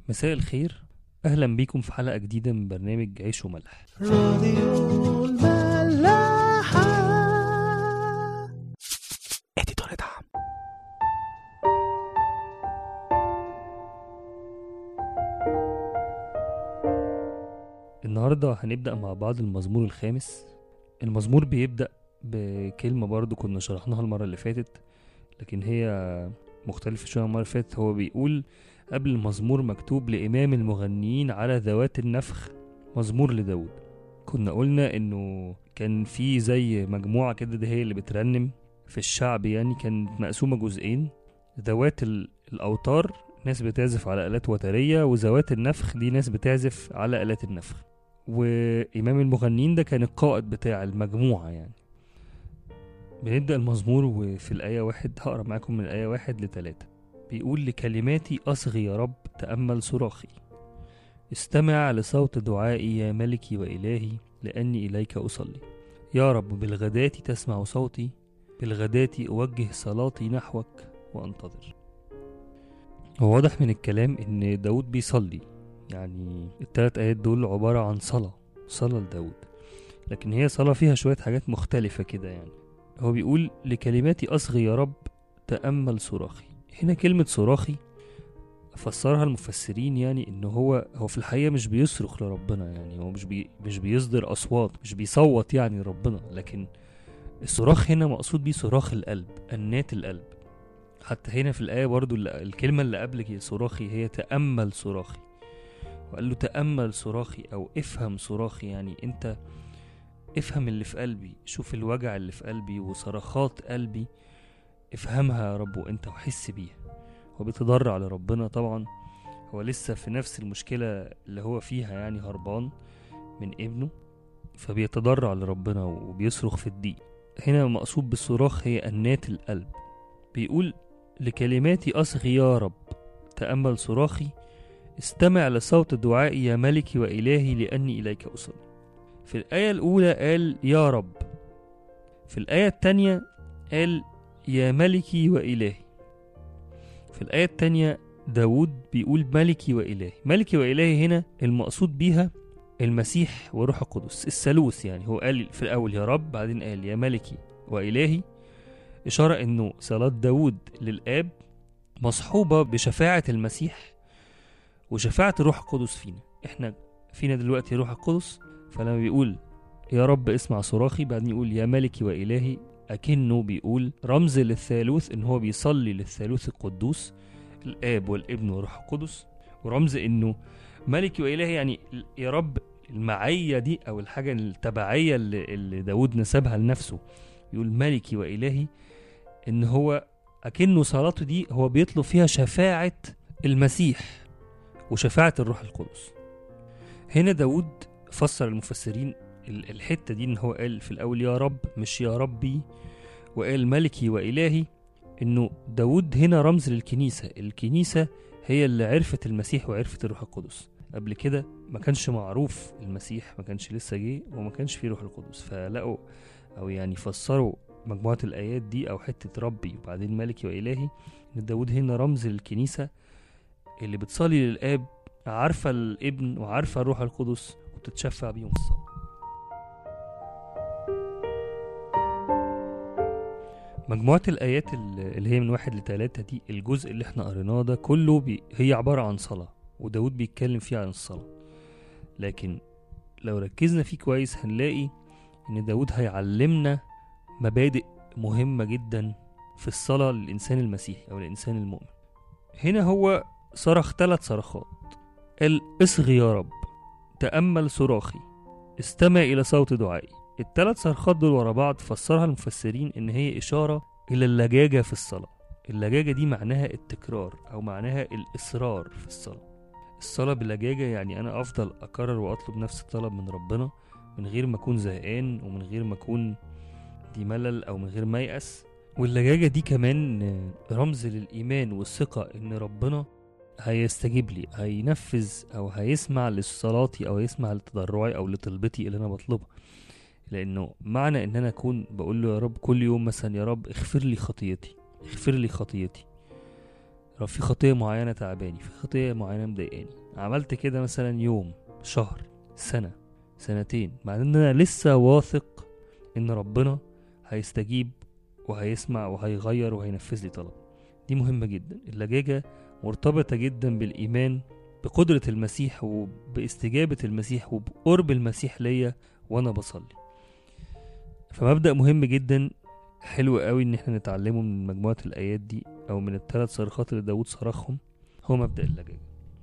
مساء الخير اهلا بيكم في حلقه جديده من برنامج عيش وملح راديو الملاحة اديتور دعم النهارده هنبدا مع بعض المزمور الخامس المزمور بيبدا بكلمه برضو كنا شرحناها المره اللي فاتت لكن هي مختلفه شويه عن المره اللي فاتت هو بيقول قبل المزمور مكتوب لإمام المغنيين على ذوات النفخ مزمور لداود كنا قلنا إنه كان في زي مجموعة كده ده هي اللي بترنم في الشعب يعني كانت مقسومة جزئين ذوات ال- الأوتار ناس بتعزف على آلات وترية وذوات النفخ دي ناس بتعزف على آلات النفخ وإمام المغنيين ده كان القائد بتاع المجموعة يعني بنبدأ المزمور وفي الآية واحد هقرا معاكم من الآية واحد لتلاتة بيقول لكلماتي أصغي يا رب تأمل صراخي استمع لصوت دعائي يا ملكي وإلهي لأني إليك أصلي يا رب بالغداة تسمع صوتي بالغداة أوجه صلاتي نحوك وأنتظر هو واضح من الكلام إن داود بيصلي يعني التلات آيات دول عبارة عن صلاة صلاة لداود لكن هي صلاة فيها شوية حاجات مختلفة كده يعني هو بيقول لكلماتي أصغي يا رب تأمل صراخي هنا كلمة صراخي فسرها المفسرين يعني ان هو هو في الحقيقة مش بيصرخ لربنا يعني هو مش بي مش بيصدر اصوات مش بيصوت يعني ربنا لكن الصراخ هنا مقصود بيه صراخ القلب انات القلب حتى هنا في الآية برضو اللي- الكلمة اللي قبل صراخي هي تأمل صراخي وقال له تأمل صراخي أو افهم صراخي يعني أنت افهم اللي في قلبي شوف الوجع اللي في قلبي وصرخات قلبي افهمها يا رب وانت وحس بيها هو بيتضرع لربنا طبعا هو لسه في نفس المشكلة اللي هو فيها يعني هربان من ابنه فبيتضرع لربنا وبيصرخ في الضيق هنا مقصود بالصراخ هي أنات القلب بيقول لكلماتي أصغي يا رب تأمل صراخي استمع لصوت دعائي يا ملكي وإلهي لأني إليك أصلي في الآية الأولى قال يا رب في الآية التانية قال يا ملكي وإلهي في الآية التانية داود بيقول ملكي وإلهي ملكي وإلهي هنا المقصود بيها المسيح وروح القدس الثالوث يعني هو قال في الأول يا رب بعدين قال يا ملكي وإلهي إشارة إنه صلاة داود للآب مصحوبة بشفاعة المسيح وشفاعة الروح القدس فينا إحنا فينا دلوقتي روح القدس فلما بيقول يا رب اسمع صراخي بعدين يقول يا ملكي وإلهي أكنه بيقول رمز للثالوث إن هو بيصلي للثالوث القدوس الآب والابن والروح القدس ورمز إنه ملكي وإلهي يعني يا رب المعية دي أو الحاجة التبعية اللي, اللي داود نسبها لنفسه يقول ملكي وإلهي إن هو أكنه صلاته دي هو بيطلب فيها شفاعة المسيح وشفاعة الروح القدس هنا داود فسر المفسرين ال- الحتة دي إن هو قال في الأول يا رب مش يا ربي وقال ملكي وإلهي إنه داود هنا رمز للكنيسة الكنيسة هي اللي عرفت المسيح وعرفت الروح القدس قبل كده ما كانش معروف المسيح ما كانش لسه جه وما كانش فيه روح القدس فلقوا أو يعني فسروا مجموعة الآيات دي أو حتة ربي وبعدين ملكي وإلهي إن داود هنا رمز للكنيسة اللي بتصلي للآب عارفة الابن وعارفة الروح القدس وتتشفع بيهم في الصلاة مجموعة الآيات ال- اللي هي من واحد لتلاتة دي الجزء اللي احنا قريناه ده كله بي هي عبارة عن صلاة وداود بيتكلم فيه عن الصلاة لكن لو ركزنا فيه كويس هنلاقي إن داود هيعلمنا مبادئ مهمة جدا في الصلاة للإنسان المسيحي أو الإنسان المؤمن هنا هو صرخ ثلاث صرخات قال اصغي يا رب تأمل صراخي استمع إلى صوت دعائي الثلاث صرخات دول ورا بعض فسرها المفسرين إن هي إشارة إلى اللجاجة في الصلاة اللجاجة دي معناها التكرار أو معناها الإصرار في الصلاة الصلاة بلجاجة يعني أنا أفضل أكرر وأطلب نفس الطلب من ربنا من غير ما أكون زهقان ومن غير ما أكون دي ملل أو من غير ما يأس واللجاجة دي كمان رمز للإيمان والثقة إن ربنا هيستجيب لي هينفذ أو هيسمع لصلاتي أو يسمع لتضرعي أو لطلبتي اللي أنا بطلبها لأنه معنى إن أنا أكون بقول له يا رب كل يوم مثلا يا رب اغفر لي خطيتي اغفر لي خطيتي لو في خطية معينة تعباني في خطية معينة مضايقاني عملت كده مثلا يوم شهر سنة سنتين مع ان انا لسه واثق ان ربنا هيستجيب وهيسمع وهيغير وهينفذ لي طلب دي مهمة جدا اللجاجة مرتبطة جدا بالإيمان بقدرة المسيح وباستجابة المسيح وبقرب المسيح ليا وأنا بصلي فمبدأ مهم جدا حلو قوي إن احنا نتعلمه من مجموعة الآيات دي أو من الثلاث صرخات اللي داود صرخهم هو مبدأ اللجاجة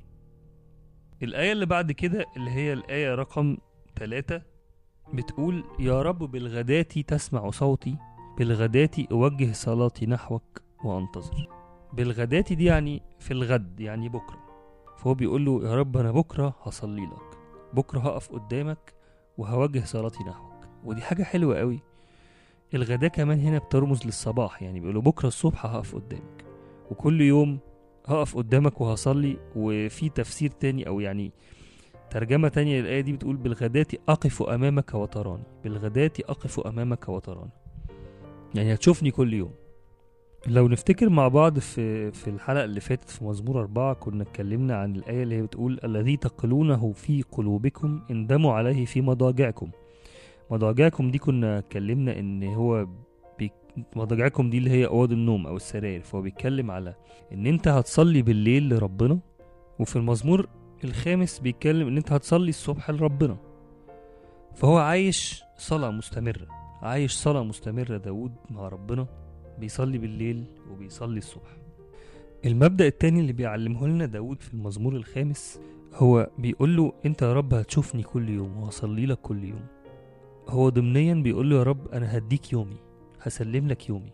الآية اللي بعد كده اللي هي الآية رقم ثلاثة بتقول يا رب بالغداة تسمع صوتي بالغداة أوجه صلاتي نحوك وأنتظر بالغداة دي يعني في الغد يعني بكرة فهو بيقول له يا رب أنا بكرة هصلي لك بكرة هقف قدامك وهوجه صلاتي نحوك ودي حاجة حلوة قوي الغداء كمان هنا بترمز للصباح يعني بيقولوا بكرة الصبح هقف قدامك وكل يوم هقف قدامك وهصلي وفي تفسير تاني أو يعني ترجمة تانية للآية دي بتقول بالغداة أقف أمامك وتراني بالغداة أقف أمامك وتراني يعني هتشوفني كل يوم لو نفتكر مع بعض في في الحلقة اللي فاتت في مزمور أربعة كنا اتكلمنا عن الآية اللي هي بتقول الذي تقلونه في قلوبكم اندموا عليه في مضاجعكم مضاجعكم دي كنا اتكلمنا ان هو بي... مضاجعكم دي اللي هي اوض النوم او السراير فهو بيتكلم على ان انت هتصلي بالليل لربنا وفي المزمور الخامس بيتكلم ان انت هتصلي الصبح لربنا فهو عايش صلاة مستمرة عايش صلاة مستمرة داود مع ربنا بيصلي بالليل وبيصلي الصبح المبدأ التاني اللي بيعلمه لنا داود في المزمور الخامس هو بيقول له انت يا رب هتشوفني كل يوم وهصلي لك كل يوم هو ضمنيا بيقول له يا رب انا هديك يومي هسلم لك يومي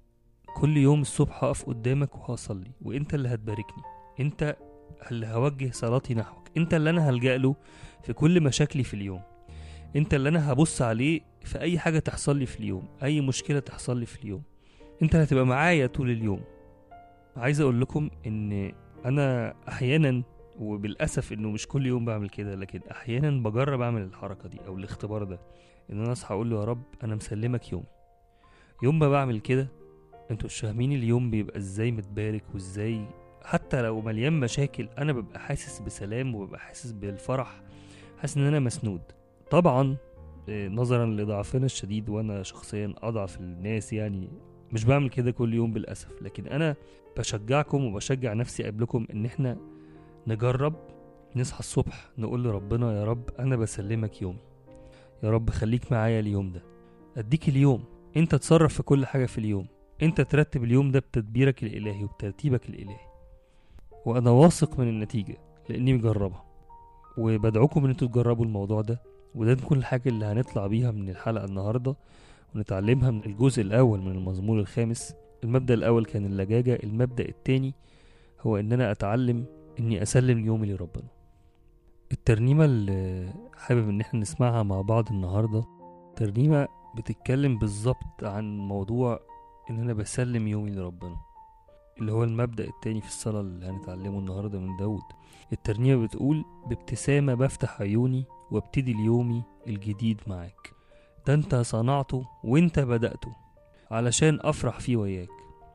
كل يوم الصبح هقف قدامك وهصلي وانت اللي هتباركني انت اللي هوجه صلاتي نحوك انت اللي انا هلجأ له في كل مشاكلي في اليوم انت اللي انا هبص عليه في اي حاجة تحصل لي في اليوم اي مشكلة تحصل لي في اليوم انت اللي هتبقى معايا طول اليوم عايز اقول لكم ان انا احيانا وبالاسف انه مش كل يوم بعمل كده لكن احيانا بجرب اعمل الحركه دي او الاختبار ده ان انا اصحى اقول له يا رب انا مسلمك يومي يوم ما بعمل كده انتوا مش فاهمين اليوم بيبقى ازاي متبارك وازاي حتى لو مليان مشاكل انا ببقى حاسس بسلام وببقى حاسس بالفرح حاسس ان انا مسنود طبعا آه، نظرا لضعفنا الشديد وانا شخصيا اضعف الناس يعني مش بعمل كده كل يوم للاسف لكن انا بشجعكم وبشجع نفسي قبلكم ان احنا نجرب نصحى الصبح نقول لربنا يا رب انا بسلمك يومي يا رب خليك معايا اليوم ده اديك اليوم انت تصرف في كل حاجة في اليوم انت ترتب اليوم ده بتدبيرك الالهي وبترتيبك الالهي وانا واثق من النتيجة لاني مجربها وبدعوكم ان انتوا تجربوا الموضوع ده وده تكون الحاجة اللي هنطلع بيها من الحلقة النهاردة ونتعلمها من الجزء الأول من المزمور الخامس المبدأ الأول كان اللجاجة المبدأ التاني هو إن أنا أتعلم إني أسلم يومي لربنا الترنيمة اللي حابب إن احنا نسمعها مع بعض النهاردة ترنيمة بتتكلم بالظبط عن موضوع إن أنا بسلم يومي لربنا اللي هو المبدأ التاني في الصلاة اللي هنتعلمه النهاردة من داود الترنيمة بتقول بابتسامة بفتح عيوني وابتدي اليومي الجديد معاك ده انت صنعته وانت بدأته علشان افرح فيه وياك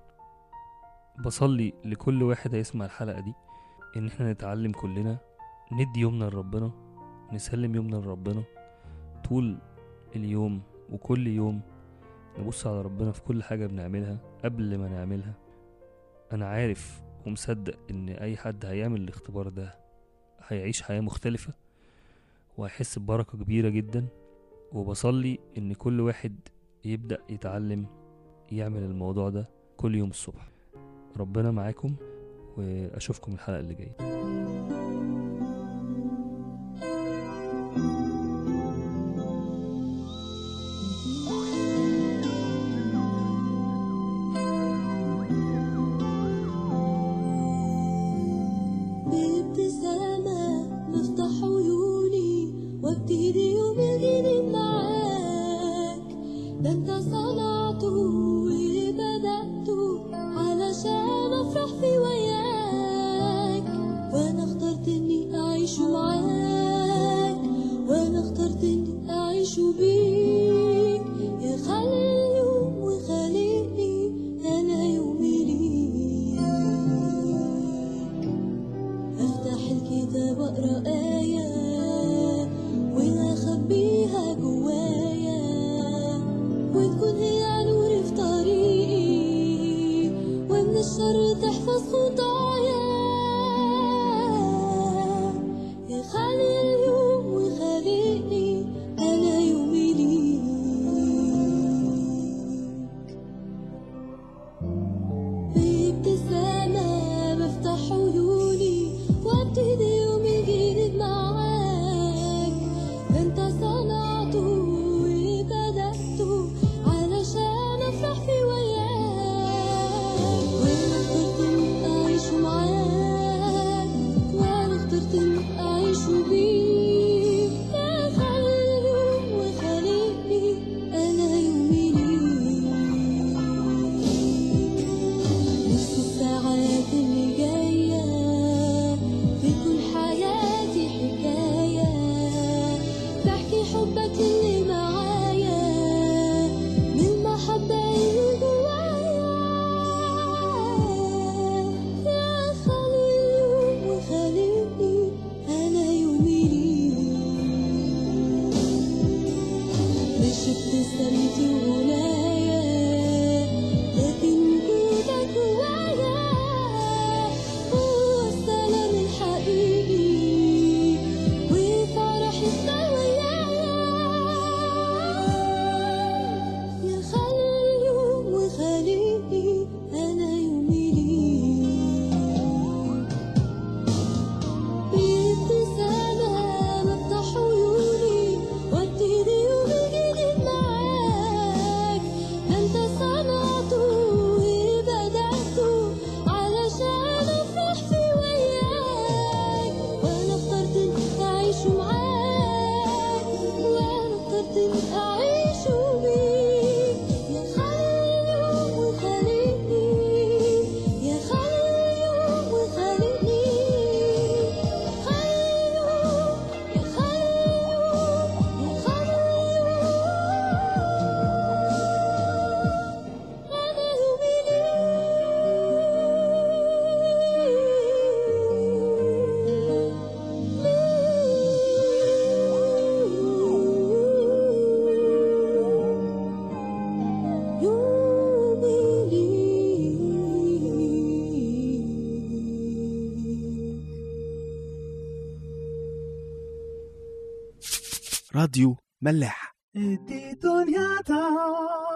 بصلي لكل واحد هيسمع الحلقة دي ان احنا نتعلم كلنا ندي يومنا لربنا نسلم يومنا لربنا طول اليوم وكل يوم نبص على ربنا في كل حاجة بنعملها قبل ما نعملها انا عارف ومصدق ان اي حد هيعمل الاختبار ده هيعيش حياة مختلفة وهيحس ببركة كبيرة جدا وبصلي ان كل واحد يبدأ يتعلم يعمل الموضوع ده كل يوم الصبح ربنا معاكم واشوفكم الحلقة اللي جاية بابتسامة بفتح عيوني وابتدي يومي الجديد معاك ده انت صنعته وبدأته علشان افرح في وياك وانا اخترت اني اعيش معاك وانا اخترت اني اعيش بيك يا خالق اليوم وخالقني انا يومي ليك أقرأ آية وأخبيها جوايا وتكون هي نور في طريقي ومن الشر تحفظ خطايا يا خالق اليوم وخالقني أنا يومي ليك بابتسامة بفتح عيوني وابتدي يومي جديد معاك ده انت صنعته وبدأته علشان افرح في وياك وانا اخترت اني اعيش معاك وانا اخترت اني اعيش بيك يا خالق اليوم وخالقني انا يومي ليك نص الساعات اللي جاية بتكون حياتي حكاية بحكي حبك اللي معايا من المحبة اللي جوايا يا خالق وخالقني أنا يومي ليك مش ابتسامتي وغنايا لكن وجودك جوايا هو السلام الحقيقي وفرحتنا ويايا يا خالق اليوم وخالقني أنا يومي ليك بابتسامة بفتح عيوني وابتدي يومي جديد معاك ده انت صنعته وبدأته علشان افرح في وياك وانا اخترت اني اعيش معاك وانا اخترت اني اعيش بيك يا خالق اليوم وخالقني يا خالق اليوم وخالقني راديو ملاح دي دنيا تا